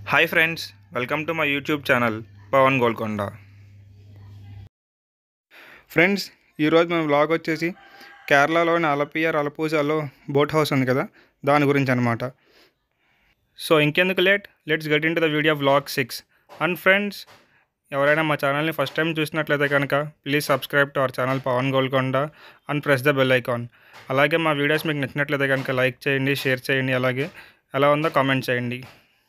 Hi friends welcome to my YouTube channel Pavan Golconda friends ఈరోజు మన vlog వచ్చేసి కేరళలోని అలపియర్ అలపూజాలో బోట్ హౌస్ ఉంది కదా దాని గురించి అనమాట సో ఇంకెందుకు late let's get into the video vlog six and friends ఎవరైనా మా ఛానల్ని ఫస్ట్ టైం చూసినట్లయితే కనుక please subscribe to our channel Pavan Golconda and press the bell icon అలాగే మా వీడియోస్ మీకు నచ్చినట్లయితే కనుక లైక్ చేయండి షేర్ చేయండి అలాగే ఎలా ఉందో కామెంట్ చేయండి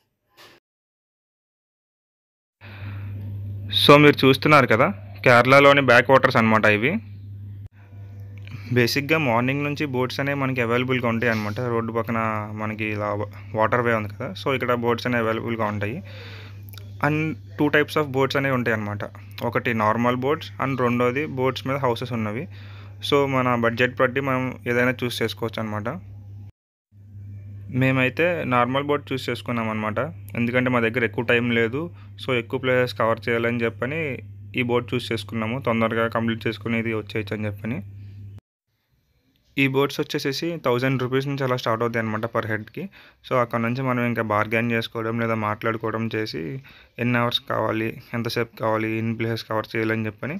సో మీరు చూస్తున్నారు కదా కేరళలోని బ్యాక్ వాటర్స్ అనమాట ఇవి బేసిక్గా మార్నింగ్ నుంచి బోట్స్ అనేవి మనకి అవైలబుల్గా ఉంటాయి అనమాట రోడ్డు పక్కన మనకి ఇలా వాటర్ వే ఉంది కదా సో ఇక్కడ బోట్స్ అనేవి అవైలబుల్గా ఉంటాయి and two types of boats అనేవి ఉంటాయి అనమాట ఒకటి నార్మల్ బోట్స్ అండ్ రెండోది బోట్స్ మీద హౌసెస్ ఉన్నవి సో మన బడ్జెట్ బట్టి మనం ఏదైనా చూస్ చేసుకోవచ్చు అనమాట మేమైతే నార్మల్ బోట్ చూస్ చేసుకున్నాం అనమాట ఎందుకంటే మా దగ్గర ఎక్కువ టైం లేదు సో ఎక్కువ ప్లేసెస్ కవర్ చేయాలని చెప్పని ఈ బోట్ చూస్ చేసుకున్నాము తొందరగా కంప్లీట్ చేసుకుని ఇది వచ్చేయచ్చు అని చెప్పని ఈ బోట్స్ వచ్చేసేసి థౌజండ్ రూపీస్ నుంచి అలా స్టార్ట్ అవుతాయి అనమాట పర్ హెడ్కి సో అక్కడ నుంచి మనం ఇంకా బార్గెన్ చేసుకోవడం లేదా మాట్లాడుకోవడం చేసి ఎన్ని అవర్స్ కావాలి ఎంతసేపు కావాలి ఎన్ని ప్లేసెస్ కవర్ చేయాలని చెప్పని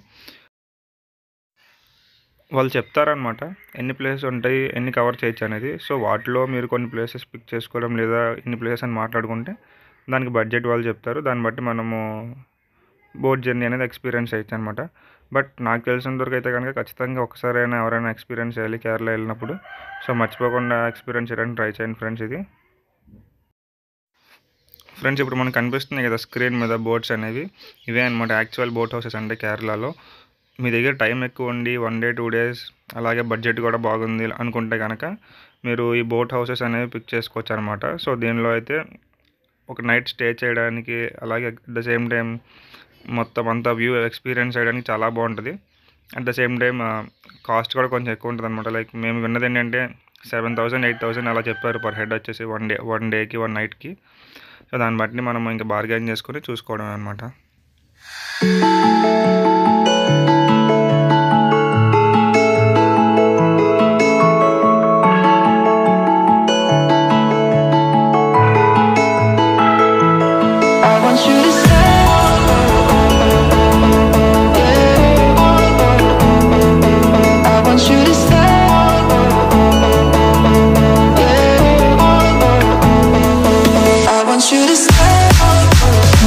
వాళ్ళు చెప్తారనమాట ఎన్ని ప్లేసెస్ ఉంటాయి ఎన్ని కవర్ చేయొచ్చు అనేది సో వాటిలో మీరు కొన్ని ప్లేసెస్ పిక్ చేసుకోవడం లేదా ఎన్ని ప్లేసెస్ అని మాట్లాడుకుంటే దానికి బడ్జెట్ వాళ్ళు చెప్తారు దాన్ని బట్టి మనము బోట్ జర్నీ అనేది ఎక్స్పీరియన్స్ చేయొచ్చు అనమాట బట్ నాకు తెలిసినంత వరకు అయితే కనుక ఖచ్చితంగా ఒకసారైనా ఎవరైనా ఎక్స్పీరియన్స్ చేయాలి కేరళ వెళ్ళినప్పుడు సో మర్చిపోకుండా ఎక్స్పీరియన్స్ చేయడానికి ట్రై చేయండి ఫ్రెండ్స్ ఇది ఫ్రెండ్స్ ఇప్పుడు మనకు కనిపిస్తుంది కదా స్క్రీన్ మీద బోట్స్ అనేవి ఇవే అనమాట యాక్చువల్ బోట్ హౌసెస్ అంటే కేరళలో మీ దగ్గర టైం ఎక్కువ ఉండి వన్ డే టూ డేస్ అలాగే బడ్జెట్ కూడా బాగుంది అనుకుంటే కనుక మీరు ఈ బోట్ హౌసెస్ అనేవి పిక్ చేసుకోవచ్చు అనమాట సో దీనిలో అయితే ఒక నైట్ స్టే చేయడానికి అలాగే అట్ ద సేమ్ టైం మొత్తం అంతా వ్యూ ఎక్స్పీరియన్స్ చేయడానికి చాలా బాగుంటుంది at the same time cost కూడా కొంచెం ఎక్కువ ఉంటుంది అనమాట లైక్ మేము విన్నది ఏంటంటే సెవెన్ థౌసండ్ ఎయిట్ థౌసండ్ అలా చెప్పారు పర్ హెడ్ వచ్చేసి వన్ డే వన్ డేకి వన్ నైట్కి సో దాన్ని బట్టి మనం ఇంకా బార్గెన్ చేసుకొని చూసుకోవడం అనమాట I want you to stay. I want you to stay. I want you to stay.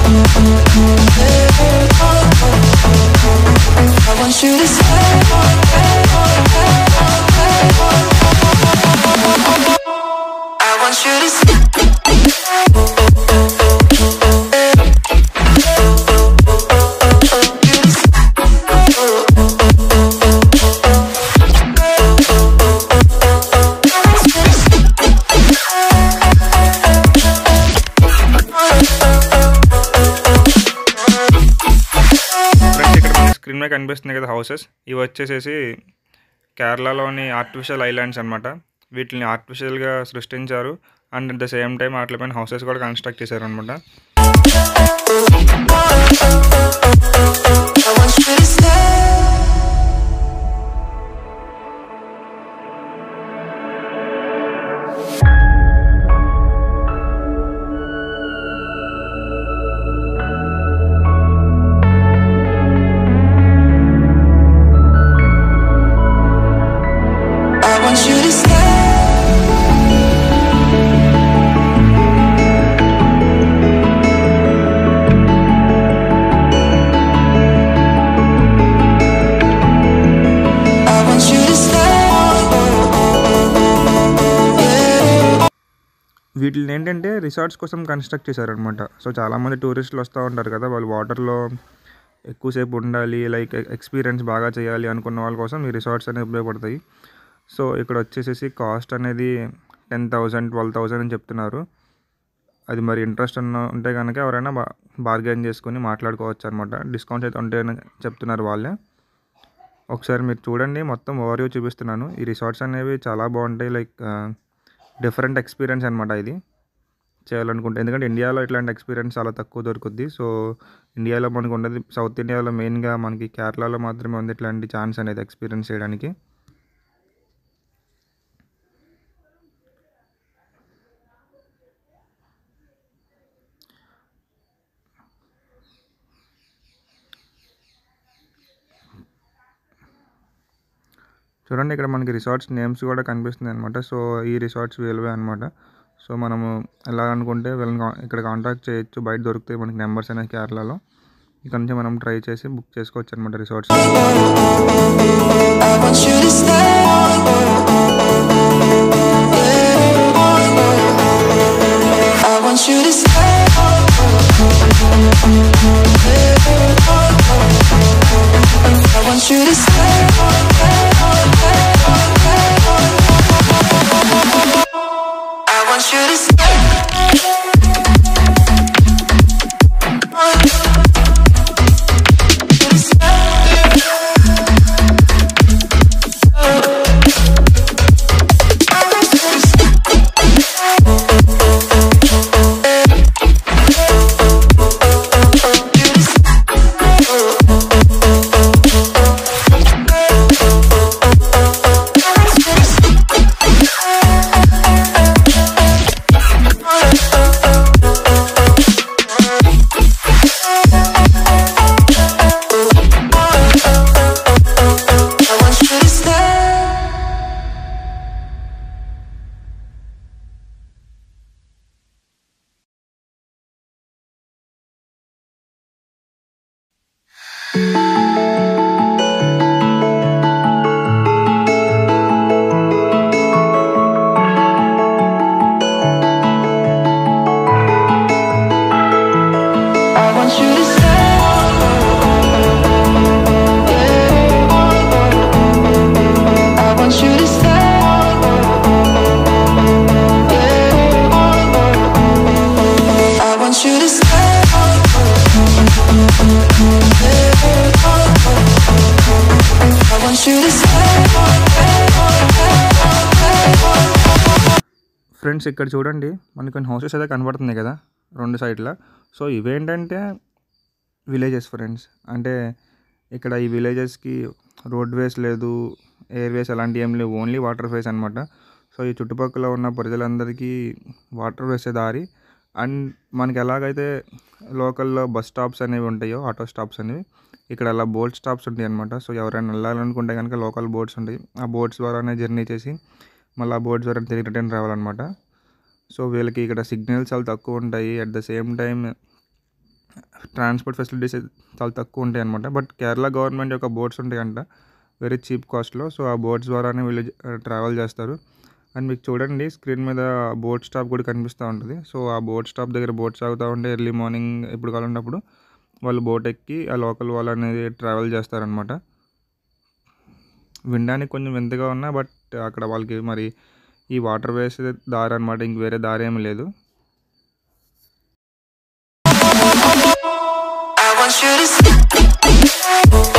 I want you to stay. I want you to stay. Friends ఇక్కడ మనకి స్క్రీన్ మీద కనిపిస్తుంది కదా హౌసెస్ ఇవి వచ్చేసేసి కేరళలోని ఆర్టిఫిషియల్ ఐలాండ్స్ అనమాట వీటిని ఆర్టిఫిషియల్గా సృష్టించారు and at the same time వాటిపైన హౌసెస్ కూడా కన్స్ట్రక్ట్ చేశారు అనమాట I want you to stay. I want you to stay. I want you to stay. వీటిని ఏంటంటే రిసార్ట్స్ కోసం కన్స్ట్రక్ట్ చేశారనమాట సో చాలామంది టూరిస్టులు వస్తూ ఉంటారు కదా వాళ్ళు వాటర్లో ఎక్కువసేపు ఉండాలి లైక్ ఎక్స్పీరియన్స్ బాగా చేయాలి అనుకున్న వాళ్ళ కోసం ఈ రిసార్ట్స్ అనేవి ఉపయోగపడతాయి సో ఇక్కడ వచ్చేసేసి కాస్ట్ అనేది టెన్ థౌజండ్ ట్వెల్వ్ థౌజండ్ అని చెప్తున్నారు అది మరి ఇంట్రెస్ట్ ఉన్న ఉంటే కనుక ఎవరైనా బా బార్గెన్ చేసుకొని మాట్లాడుకోవచ్చు అనమాట డిస్కౌంట్స్ అయితే ఉంటాయని చెప్తున్నారు వాళ్ళే ఒకసారి మీరు చూడండి మొత్తం ఓవర్వ్యూ చూపిస్తున్నాను ఈ రిసార్ట్స్ అనేవి చాలా బాగుంటాయి లైక్ డిఫరెంట్ ఎక్స్పీరియన్స్ అనమాట ఇది చేయాలనుకుంటే ఎందుకంటే ఇండియాలో ఇట్లాంటి ఎక్స్పీరియన్స్ చాలా తక్కువ దొరుకుద్ది సో ఇండియాలో మనకు ఉండదు సౌత్ ఇండియాలో మెయిన్గా మనకి కేరళలో మాత్రమే ఉంది ఇట్లాంటి ఛాన్స్ అనేది ఎక్స్పీరియన్స్ చేయడానికి చూడండి ఇక్కడ మనకి రిసార్ట్స్ నేమ్స్ కూడా కనిపిస్తుంది అనమాట సో ఈ రిసార్ట్స్ వీళ్ళవే అనమాట సో మనము వెళ్ళాలనుకుంటే వీళ్ళని కా- ఇక్కడ కాంటాక్ట్ చేయొచ్చు బయట దొరుకుతాయి మనకి నెంబర్స్ అనేవి కేరళలో ఇక్కడ నుంచి మనం ట్రై చేసి బుక్ చేసుకోవచ్చు అనమాట resorts I want you to stay. I want you to stay. I want you to stay. I want you to I want you to stay. I want you to stay. I want you to stay. I want you to stay. I want you to stay. Friends ఇక్కడ చూడండి మనకి కొన్ని houses అయితే కనబడుతున్నాయి కదా రెండు సైడ్ల so ఇవేంటంటే విలేజెస్ ఫ్రెండ్స్ అంటే ఇక్కడ ఈ విలేజెస్కి రోడ్ వేస్ లేదు ఎయిర్ వేస్ అలాంటివి ఏం లేవు ఓన్లీ వాటర్ వేస్ అనమాట సో ఈ చుట్టుపక్కల ఉన్న ప్రజలందరికీ వాటర్ వేసే దారి అండ్ మనకి ఎలాగైతే లోకల్లో బస్ స్టాప్స్ అనేవి ఉంటాయో ఆటో స్టాప్స్ అనేవి ఇక్కడ అలా బోట్ స్టాప్స్ ఉంటాయి అనమాట సో ఎవరైనా వెళ్ళాలనుకుంటే కనుక లోకల్ బోట్స్ ఉంటాయి ఆ బోట్స్ ద్వారానే జర్నీ చేసి మళ్ళీ ఆ బోట్స్ ద్వారా తిరిగి రిటర్న్ రావాలన్నమాట సో వీళ్ళకి ఇక్కడ సిగ్నల్స్ చాలా తక్కువ ఉంటాయి at the same time transport facilities చాలా తక్కువ ఉంటాయి అనమాట బట్ కేరళ గవర్నమెంట్ యొక్క బోట్స్ ఉంటాయి అంట వెరీ చీప్ కాస్ట్లో సో ఆ బోట్స్ ద్వారానే వీళ్ళు ట్రావెల్ చేస్తారు అండ్ మీకు చూడండి స్క్రీన్ మీద బోట్ స్టాప్ కూడా కనిపిస్తూ ఉంటుంది సో ఆ బోట్ స్టాప్ దగ్గర బోట్ సాగుతూ ఉంటే ఎర్లీ మార్నింగ్ ఎప్పుడు కావాలన్నప్పుడు వాళ్ళు బోట్ ఎక్కి ఆ లోకల్ వాళ్ళు అనేది ట్రావెల్ చేస్తారనమాట వినడానికి కొంచెం వింతగా ఉన్నా బట్ అక్కడ వాళ్ళకి మరి ఈ వాటర్ వేస్ దారి అనమాట ఇంక వేరే దారి ఏమి లేదు I want you to stay.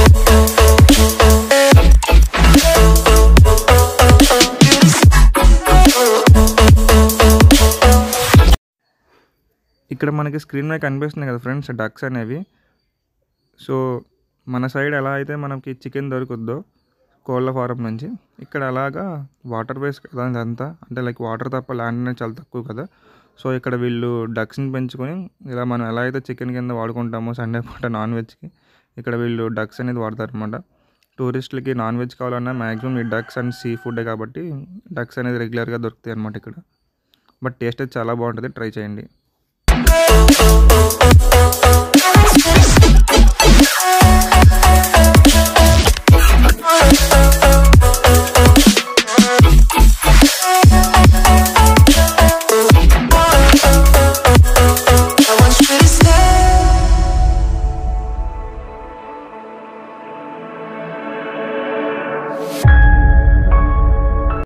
ఇక్కడ మనకి స్క్రీన్ మీద కనిపిస్తున్నాయి కదా ఫ్రెండ్స్ డక్స్ అనేవి సో మన సైడ్ ఎలా అయితే మనకి చికెన్ దొరుకుద్దో కోళ్ళ ఫారం నుంచి ఇక్కడ అలాగా వాటర్ వేస్ కదా ఇదంతా అంటే లైక్ వాటర్ తప్ప ల్యాండ్ అనేది చాలా తక్కువ కదా సో ఇక్కడ వీళ్ళు డక్స్ని పెంచుకొని ఇలా మనం ఎలా అయితే చికెన్ కింద వాడుకుంటామో సండే పూట నాన్ వెజ్కి ఇక్కడ వీళ్ళు డక్స్ అనేది వాడతారు అనమాట టూరిస్టులకి నాన్ వెజ్ కావాలన్నా మ్యాక్సిమం ఈ డక్స్ అండ్ సీ ఫుడ్డే కాబట్టి డక్స్ అనేది రెగ్యులర్గా దొరుకుతాయి అనమాట ఇక్కడ బట్ టేస్ట్ అయితే చాలా బాగుంటుంది ట్రై చేయండి I